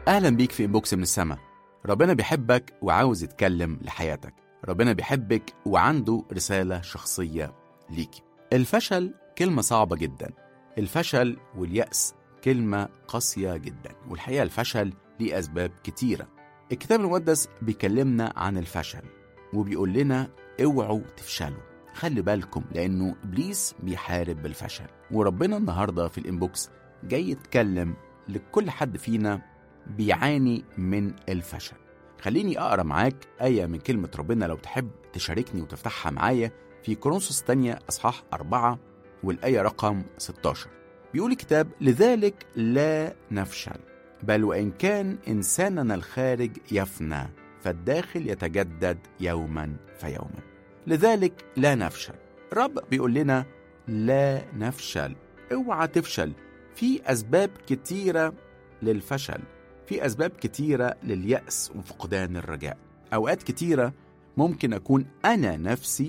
أهلا بيك في إنبوكس من السما ربنا بيحبك وعاوز يتكلم لحياتك ربنا بيحبك وعنده رسالة شخصية ليكي الفشل كلمة صعبة جدا الفشل واليأس كلمة قاسية جدا والحقيقة الفشل ليه أسباب كتيرة الكتاب المقدس بيكلمنا عن الفشل وبيقول لنا اوعوا تفشلوا خلي بالكم لأنه إبليس بيحارب بالفشل وربنا النهاردة في الإنبوكس جاي يتكلم لكل حد فينا بيعاني من الفشل خليني أقرأ معاك آية من كلمة ربنا لو تحب تشاركني وتفتحها معايا في كورنثوس الثانية أصحاح أربعة والآية رقم 16 بيقول الكتاب لذلك لا نفشل بل وإن كان إنساننا الخارج يفنى فالداخل يتجدد يوما فيوما لذلك لا نفشل الرب بيقول لنا لا نفشل اوعى تفشل في أسباب كتيرة للفشل في أسباب كتيرة لليأس وفقدان الرجاء أوقات كتيرة ممكن أكون أنا نفسي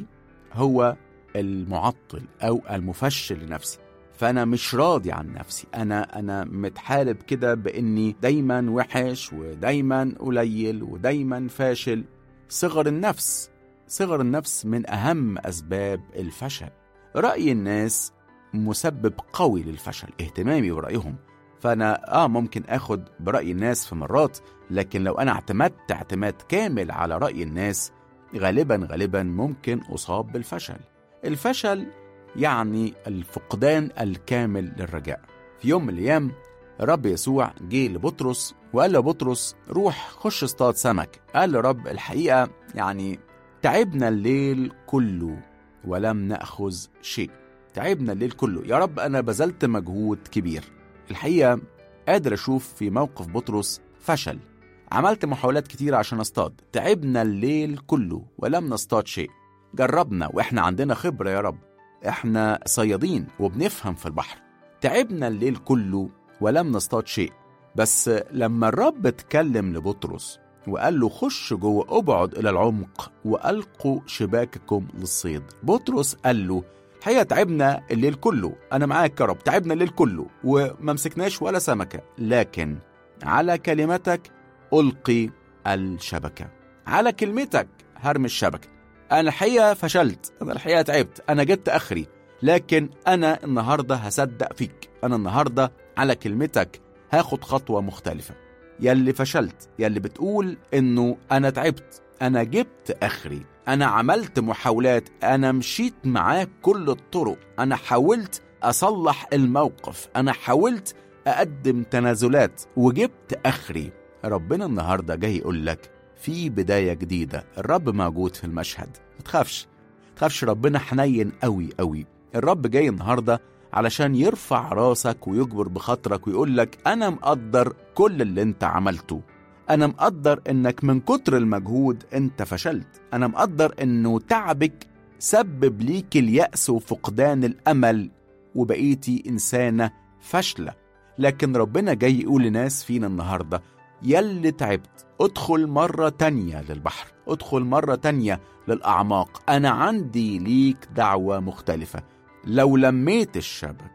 هو المعطل أو المفشل لنفسي فأنا مش راضي عن نفسي أنا أنا متحارب كده بإني دايما وحش ودايما قليل ودايما فاشل صغر النفس صغر النفس من أهم أسباب الفشل رأي الناس مسبب قوي للفشل اهتمامي برأيهم فأنا آه ممكن أخد برأي الناس في مرات لكن لو أنا اعتمدت اعتماد كامل على رأي الناس غالبا غالبا ممكن أصاب بالفشل الفشل يعني الفقدان الكامل للرجاء في يوم من الأيام الرب يسوع جه لبطرس وقال له بطرس روح خش اصطاد سمك قال له رب الحقيقة يعني تعبنا الليل كله ولم نأخذ شيء تعبنا الليل كله يا رب أنا بذلت مجهود كبير الحقيقة قادر أشوف في موقف بطرس فشل عملت محاولات كتيرة عشان أصطاد تعبنا الليل كله ولم نصطاد شيء جربنا وإحنا عندنا خبرة يا رب إحنا صيادين وبنفهم في البحر تعبنا الليل كله ولم نصطاد شيء بس لما الرب اتكلم لبطرس وقال له خش جوه ابعد إلى العمق وألقوا شباككم للصيد بطرس قال له الحقيقة تعبنا الليل كله أنا معاك يا رب تعبنا الليل كله وما مسكناش ولا سمكة لكن على كلمتك ألقي الشبكة على كلمتك هرمي الشبكة أنا الحقيقة فشلت أنا الحقيقة تعبت أنا جبت آخري لكن أنا النهاردة هصدق فيك أنا النهاردة على كلمتك هاخد خطوة مختلفة يلي فشلت يلي بتقول إنه أنا تعبت أنا جبت آخري أنا عملت محاولات أنا مشيت معاك كل الطرق أنا حاولت أصلح الموقف أنا حاولت أقدم تنازلات وجبت آخري ربنا النهاردة جاي يقول لك في بداية جديدة الرب موجود في المشهد ما تخافش تخافش ربنا حنين قوي قوي الرب جاي النهاردة علشان يرفع راسك ويجبر بخاطرك ويقول لك أنا مقدر كل اللي أنت عملته أنا مقدر إنك من كتر المجهود أنت فشلت أنا مقدر إنه تعبك سبب ليك اليأس وفقدان الأمل وبقيتي إنسانة فاشلة لكن ربنا جاي يقول لناس فينا النهاردة يلي تعبت ادخل مرة تانية للبحر ادخل مرة تانية للأعماق أنا عندي ليك دعوة مختلفة لو لميت الشبك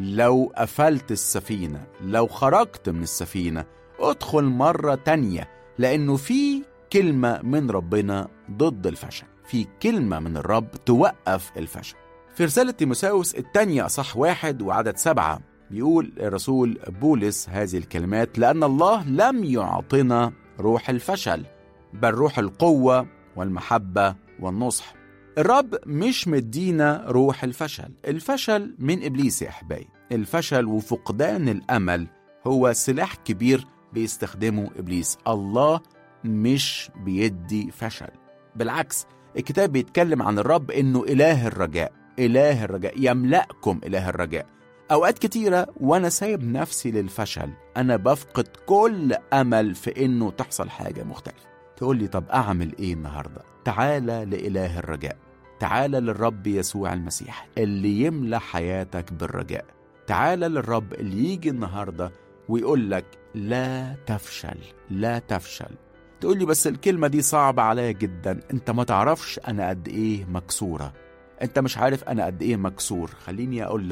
لو قفلت السفينة لو خرجت من السفينة ادخل مرة تانية لأنه في كلمة من ربنا ضد الفشل في كلمة من الرب توقف الفشل في رسالة تيموساوس الثانية صح واحد وعدد سبعة بيقول الرسول بولس هذه الكلمات لأن الله لم يعطنا روح الفشل بل روح القوة والمحبة والنصح الرب مش مدينا روح الفشل الفشل من إبليس يا أحبائي الفشل وفقدان الأمل هو سلاح كبير بيستخدمه إبليس الله مش بيدي فشل بالعكس الكتاب بيتكلم عن الرب إنه إله الرجاء إله الرجاء يملأكم إله الرجاء أوقات كتيرة وأنا سايب نفسي للفشل أنا بفقد كل أمل في إنه تحصل حاجة مختلفة تقول لي طب أعمل إيه النهاردة تعالى لإله الرجاء تعالى للرب يسوع المسيح اللي يملى حياتك بالرجاء تعالى للرب اللي يجي النهاردة ويقول لك لا تفشل لا تفشل تقول لي بس الكلمة دي صعبة عليا جدا انت ما تعرفش انا قد ايه مكسورة انت مش عارف انا قد ايه مكسور خليني اقول